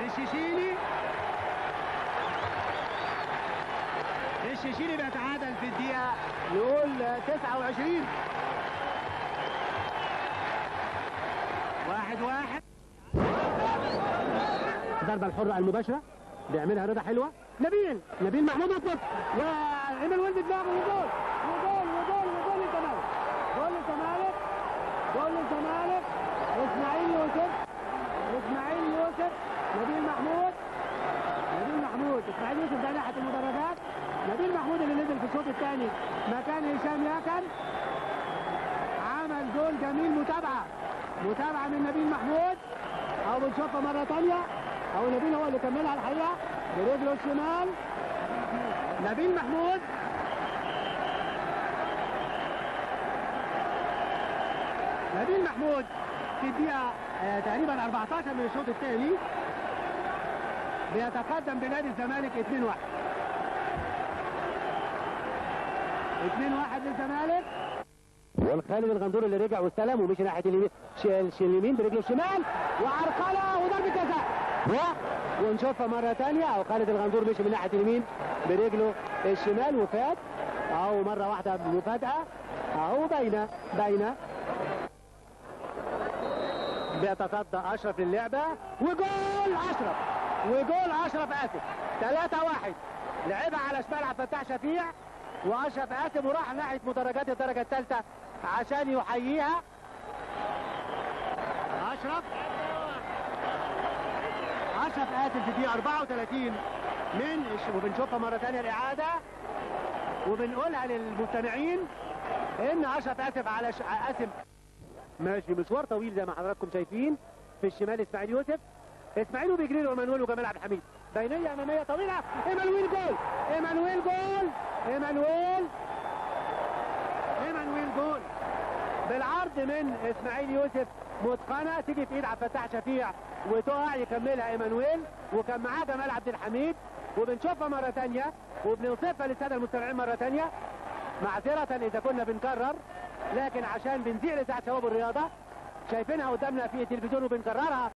الشيشيني الشيشيني بيتعادل في الدقيقة نقول 29 واحد واحد الضربة الحرة المباشرة بيعملها رضا حلوة نبيل نبيل محمود اطلق وايمن ولد دماغه وجول وجول وجول وجول الزمالك جول الزمالك جول الزمالك اسماعيل يوسف اسماعيل يوسف نبيل محمود نبيل محمود اسماعيل يوسف ده ناحيه المدرجات نبيل محمود اللي نزل في الشوط الثاني مكان هشام ياكن عمل جول جميل متابعه متابعه من نبيل محمود او بنشوفها مره ثانيه او نبيل هو اللي كملها الحقيقه برجله الشمال نبيل محمود نبيل محمود في الدقيقة آه، تقريبا 14 من الشوط الثاني بيتقدم بنادي الزمالك 2-1 2-1 للزمالك والخالد الغندور اللي رجع واستلم ومشي ناحيه اليمين ش- ش- اليمين برجله الشمال وعرقله وضربه جزاء و- ونشوفها مره ثانيه او خالد الغندور مشي من ناحيه اليمين برجله الشمال وفات او مره واحده مفاجاه او باينه باينه بيتصدى اشرف للعبه وجول اشرف وجول اشرف اسف 3 1 لعبها على شمال عبد الفتاح شفيع واشرف اسف وراح ناحيه مدرجات الدرجه الثالثه عشان يحييها اشرف اشرف اسف في دقيقه 34 من الش- وبنشوفها مره ثانيه الاعاده وبنقولها للمستمعين ان اشرف اسف على ش... اسف ماشي مشوار طويل زي ما حضراتكم شايفين في الشمال اسماعيل يوسف اسماعيل وبيجري له ايمانويل وجمال عبد الحميد بينيه اماميه طويله ايمانويل جول ايمانويل جول ايمانويل ايمانويل جول بالعرض من اسماعيل يوسف متقنه تيجي في ايد عبد الفتاح شفيع وتقع يكملها ايمانويل وكان معاه جمال عبد الحميد وبنشوفها مره ثانيه وبنوصفها للساده المستمعين مره ثانيه معذره اذا كنا بنكرر لكن عشان بنذيع لساعه شباب الرياضه شايفينها قدامنا في التلفزيون وبنكررها